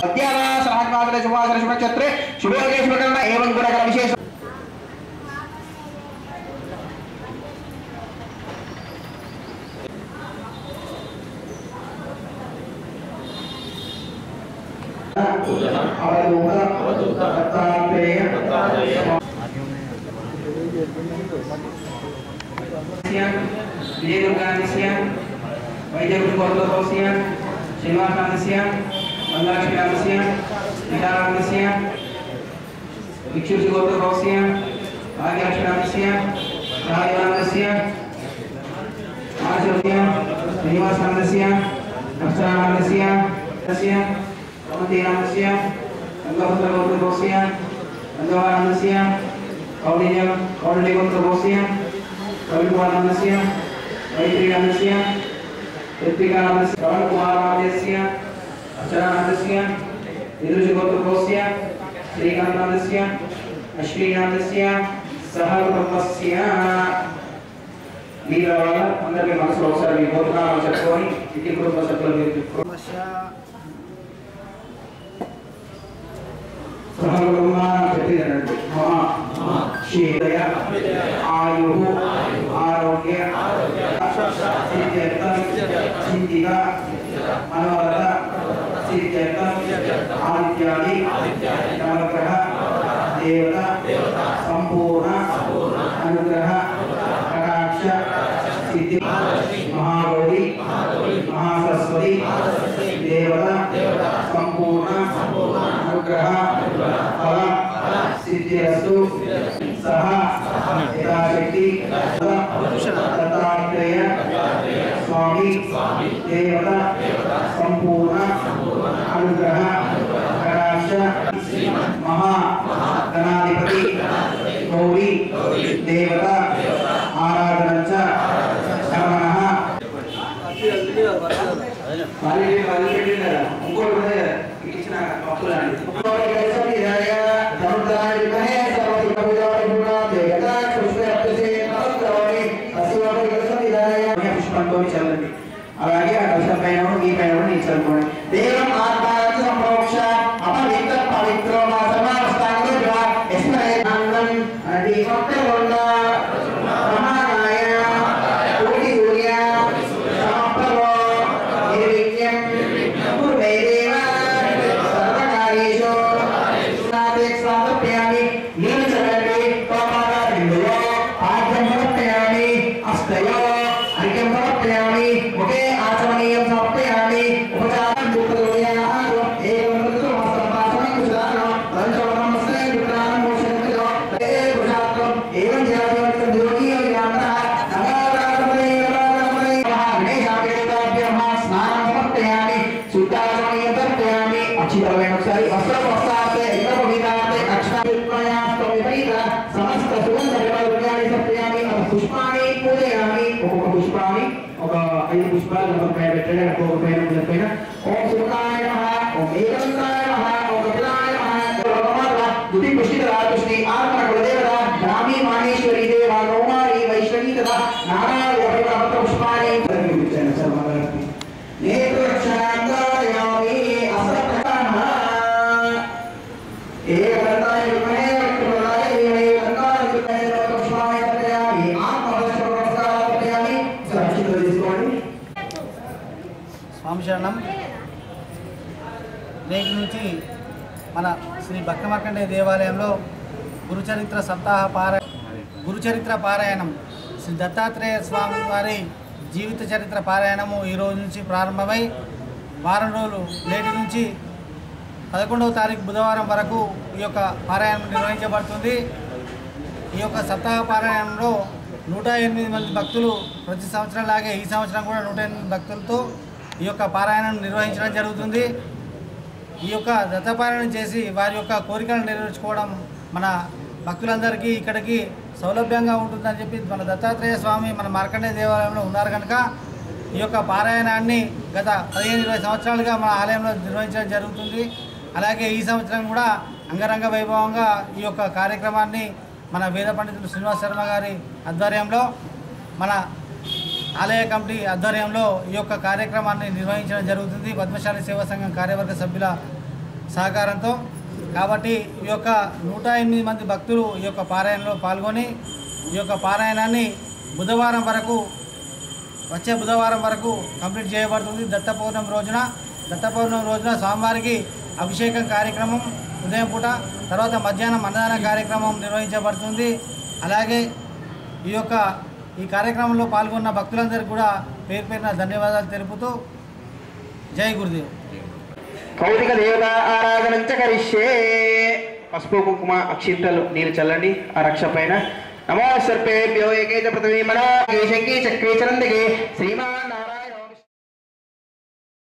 అత్యారా సహకార శుభాసన శుభక్షత్రే శుభయోగే శుభకరణ ఏవం గుణకర విశేష అవధూత దత్తాత్రేయ విజయదుర్గానస్య వైద్యగురుగోత్రోస్య శ్రీనివాసానస్య మందాక్షిరామస్య విధానామస్య విక్షుషిగోత్రోస్య భాగ్యలక్ష్మణస్య రాజవానస్య ఆచర్య శ్రీనివాసానస్య అక్షరానస్య తస్య కమతీరామస్య అంగపుత్రగోత్రోస్య అంగవానస్య కౌళిన్య కౌళిగోత్రోస్య కవికుమారस्य मैत्रीनामस्य ऋत्विकानामस्य श्रवणकुमारनामस्य अर्चनानामस्य निरुषगोत्रकोस्य श्रीकान्तनामस्य अश्विनामस्य सह కుటుంబస్య మీరు వాళ్ళ అందరికీ మనసులో ఒకసారి మీ గోత్రాలు చెప్పుకొని ఇంటి కుటుంబ సభ్యులు మీరు చెప్పుకోండి సహకుటుంబాన్ని చెప్పిదండి మమ క్షీరయ ఆయు ఆరోగ్య సిద్ధ్యర్థం చింతిక మనోరథ సిద్ధ్యర్థం ఆదిత్యాది నవగ్రహ దేవత సంపూర్ణ అనుగ్రహ కటాక్ష సిద్ధి మహాగౌరి మహాసరస్వతి దేవత సంపూర్ణ అనుగ్రహ ఫల సిద్ధిరస్తు సహ యథాశక్తి దత్తాత్రేయ స్వామి దేవత సంపూర్ణ అనుగ్రహ కటాక్ష మహా గణాధిపతి గౌరీ దేవత ఆరాధన శ్రవణ మరి మరి పెట్టిందా ఇంకోటి కూడా ఇచ్చిన భక్తులండి పుష్పంతో చల్లండి అలాగే ఆ కలశం పైన కూడా ఈ పైన కూడా నీళ్ళు చల్లుకోండి దేవం ఆత్మానికి సంప్రోక్ష అపవిత్ర పవిత్ర సమాస్తాంగో జ్వా ఎస్మరేంద్రం అది కొట్టగొండ మహానాయ కోటి సూర్య సమప్రభో నిర్విఘ్నం పూర్వైరేవ సర్వకార్యేషు నాదే సమర్పయామి నేను చదవండి పాపాల బిందులో ఆద్యం సమర్పయామి అస్తయో అర్ఘ్యం సమర్పయామి ఒకే ఆచమనీయం సమర్పయామి ఉపచారం దుఃఖదోయాలు ఏవం ఋతులు మస్తపాసనం కుశలానం లంచవనం మస్తే విక్రానం మోషంతిలో ఏ పురుషాత్వం ఏవం జయాదివర్తం యోగీయ విరామణ నమోరామరే నమోరామరే గణేశాభ్యేతాభ్యః స్నానం సమర్పయామి శుద్ధాచమనీయం సమర్పయామి అక్షితమైన ఒకసారి వస్త్రం వస్త్రాస్తే ఇతర విధాతే అక్షరాస్తం విపరీత సమస్త సుగంధ విభాగాన్ని సమర్పయామి ఒక పుష్పాన్ని పూజయామి ఒక్కొక్క పుష్పాన్ని ఒక ఐదు పుష్పాలు ఒక పైన పెట్టండి ఒక్కొక్క పైన ఒక పైన ఓం సుఖాయ నమః ఓం ఏకంకాయ నమః ఓం కపిలాయ నమః దుతి పుష్టిత రాతుష్టి ఆత్మ కులదేవత గ్రామీ మానేశ్వరి దేవ గౌమారి వైష్ణవి తథా నారాయణ పవిత్ర పుష్పాన్ని చూపించాను సార్ మహారాజు నేత్రక్షాంతాయామి అసప్రకరణ ఏకదంతాయ విద్మహే వక్రతుండాయ ధీమహి తన్నో విద్మహే పుష్పాయ ప్రయామి ఆత్మవశ నమస్కారం ప్రయామి సురక్షిత తీసుకోండి స్వామి శరణం నేటి నుంచి మన శ్రీ భక్తమార్కండే దేవాలయంలో గురుచరిత్ర సప్తాహ పార గురుచరిత్ర పారాయణం శ్రీ దత్తాత్రేయ స్వామి వారి జీవిత చరిత్ర పారాయణము ఈ రోజు నుంచి ప్రారంభమై వారం రోజులు నేటి నుంచి పదకొండవ తారీఖు బుధవారం వరకు ఈ యొక్క పారాయణం నిర్వహించబడుతుంది ఈ యొక్క సప్తాహ పారాయణంలో నూట ఎనిమిది మంది భక్తులు ప్రతి సంవత్సరం లాగే ఈ సంవత్సరం కూడా నూట ఎనిమిది భక్తులతో ఈ యొక్క పారాయణం నిర్వహించడం జరుగుతుంది ఈ యొక్క దత్తపారాయణం చేసి వారి యొక్క కోరికలను నెరవేర్చుకోవడం మన భక్తులందరికీ ఇక్కడికి సౌలభ్యంగా ఉంటుందని చెప్పి మన దత్తాత్రేయ స్వామి మన మార్కండేయ దేవాలయంలో ఉన్నారు కనుక ఈ యొక్క పారాయణాన్ని గత పదిహేను ఇరవై సంవత్సరాలుగా మన ఆలయంలో నిర్వహించడం జరుగుతుంది అలాగే ఈ సంవత్సరం కూడా అంగరంగ వైభవంగా ఈ యొక్క కార్యక్రమాన్ని మన వేద పండితులు శ్రీనివాస్ శర్మ గారి ఆధ్వర్యంలో మన ఆలయ కమిటీ ఆధ్వర్యంలో ఈ యొక్క కార్యక్రమాన్ని నిర్వహించడం జరుగుతుంది పద్మశాలి సేవా సంఘం కార్యవర్గ సభ్యుల సహకారంతో కాబట్టి ఈ యొక్క నూట ఎనిమిది మంది భక్తులు ఈ యొక్క పారాయణలో పాల్గొని ఈ యొక్క పారాయణాన్ని బుధవారం వరకు వచ్చే బుధవారం వరకు కంప్లీట్ చేయబడుతుంది దత్త పౌర్ణమి రోజున దత్త పౌర్ణమి రోజున స్వామివారికి అభిషేకం కార్యక్రమం ఉదయం పూట తర్వాత మధ్యాహ్నం అన్నదాన కార్యక్రమం నిర్వహించబడుతుంది అలాగే ఈ యొక్క ఈ కార్యక్రమంలో పాల్గొన్న భక్తులందరికీ కూడా పేరు పేరున ధన్యవాదాలు తెలుపుతూ జై గురుదేవ్ భౌతిక దేవత ఆరాధనం చ కరిష్యే పసుపు కుంకుమ అక్షింతలు నీరు చల్లండి ఆ రక్ష పైన నమో సర్పేభ్యో ఏకైక పృథివీ మనో శంకీ చక్రీ చరందికి శ్రీమాన్